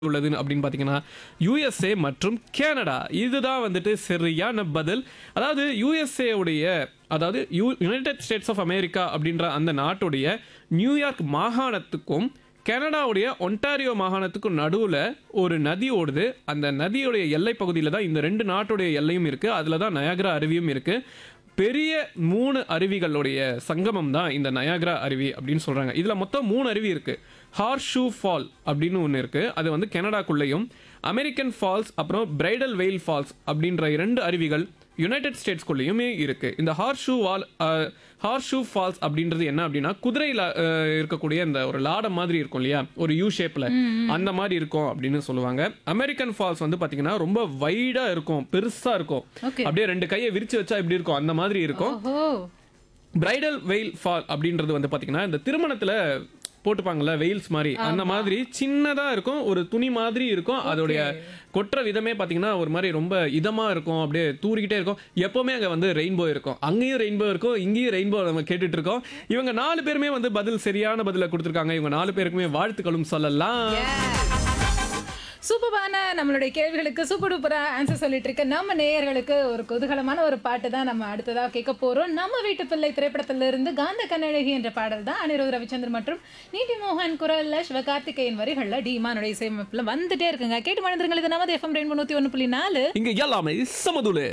உள்ளது அப்படின்னு பார்த்தீங்கன்னா யுஎஸ்ஏ மற்றும் கனடா இதுதான் வந்துட்டு சரியான பதில் அதாவது யுஎஸ்ஏ உடைய அதாவது U United States of America அப்படின்ற அந்த நாட்டுடைய நியூயார்க் மாகாணத்துக்கும் கனடாவுடைய ஒன்டாரியோ மாகாணத்துக்கும் நடுவில் ஒரு நதி ஓடுது அந்த நதியுடைய எல்லை பகுதியில் தான் இந்த ரெண்டு நாட்டுடைய எல்லையும் இருக்குது அதில் தான் நயாகரா அருவியும் இருக்குது பெரிய மூணு அருவிகளுடைய சங்கமம் தான் இந்த நயாகரா அருவி அப்படின்னு சொல்றாங்க இதுல மொத்தம் மூணு அருவி இருக்கு ஹார்ஷூ ஃபால் அப்படின்னு ஒன்று இருக்கு அது வந்து கனடாக்குள்ளேயும் அமெரிக்கன் ஃபால்ஸ் அப்புறம் பிரைடல் வெயில் ஃபால்ஸ் அப்படின்ற இரண்டு அருவிகள் யுனைடெட் ஸ்டேட்ஸ்குள்ளேயுமே இருக்கு இந்த ஹார்ஷூ வால் ஹார்ஷூ ஃபால்ஸ் அப்படின்றது என்ன அப்படின்னா குதிரையில் இருக்கக்கூடிய இந்த ஒரு லாடம் மாதிரி இருக்கும் இல்லையா ஒரு யூ ஷேப்ல அந்த மாதிரி இருக்கும் அப்படின்னு சொல்லுவாங்க அமெரிக்கன் ஃபால்ஸ் வந்து பாத்தீங்கன்னா ரொம்ப வைடா இருக்கும் பெருசா இருக்கும் Okay. அப்படியே ரெண்டு கையை விரிச்சு வச்சா எப்படி இருக்கும் அந்த மாதிரி இருக்கும் ஓஹோ பிரைடல் வெயில் ஃபால் அப்படின்றது வந்து பாத்தீங்கன்னா இந்த திருமணத்துல போட்டுப்பாங்கல்ல வெயில்ஸ் மாதிரி அந்த மாதிரி சின்னதா இருக்கும் ஒரு துணி மாதிரி இருக்கும் அதோடைய கொட்டுற விதமே பாத்தீங்கன்னா ஒரு மாதிரி ரொம்ப இதமா இருக்கும் அப்படியே தூரிக்கிட்டே இருக்கும் எப்பவுமே அங்க வந்து ரெயின்போ இருக்கும் அங்கேயும் ரெயின்போ இருக்கும் இங்கேயும் ரெயின்போ நம்ம கேட்டுட்டு இருக்கோம் இவங்க நாலு பேருமே வந்து பதில் சரியான பதில கொடுத்துருக்காங்க இவங்க நாலு பேருக்குமே வாழ்த்துக்களும் சொல்லலாம் சூப்பரான நம்மளுடைய கேள்விகளுக்கு சூப்பர் டூப்பரா ஆன்சர் சொல்லிட்டு இருக்க நம்ம நேயர்களுக்கு ஒரு குதூகலமான ஒரு பாட்டு தான் நம்ம அடுத்ததா கேட்க போறோம் நம்ம வீட்டு பிள்ளை திரைப்படத்துல இருந்து காந்த கண்ணழகி என்ற பாடல் தான் அனிருத் ரவிச்சந்திரன் மற்றும் நீதி மோகன் குரல்ல சிவகார்த்திகேயன் வரிகள்ல டீமானுடைய இசையமைப்புல வந்துட்டே இருக்குங்க கேட்டு மறந்துருங்கள் இது நமது எஃப்எம் ரெண்டு நூத்தி ஒன்று புள்ளி நாலு இங்க எல்லாமே சமதுல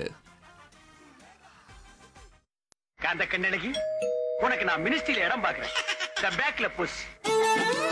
காந்த கண்ணழகி உனக்கு நான் மினிஸ்ட்ரியில இடம் பாக்குறேன் இந்த பேக்ல புஷ்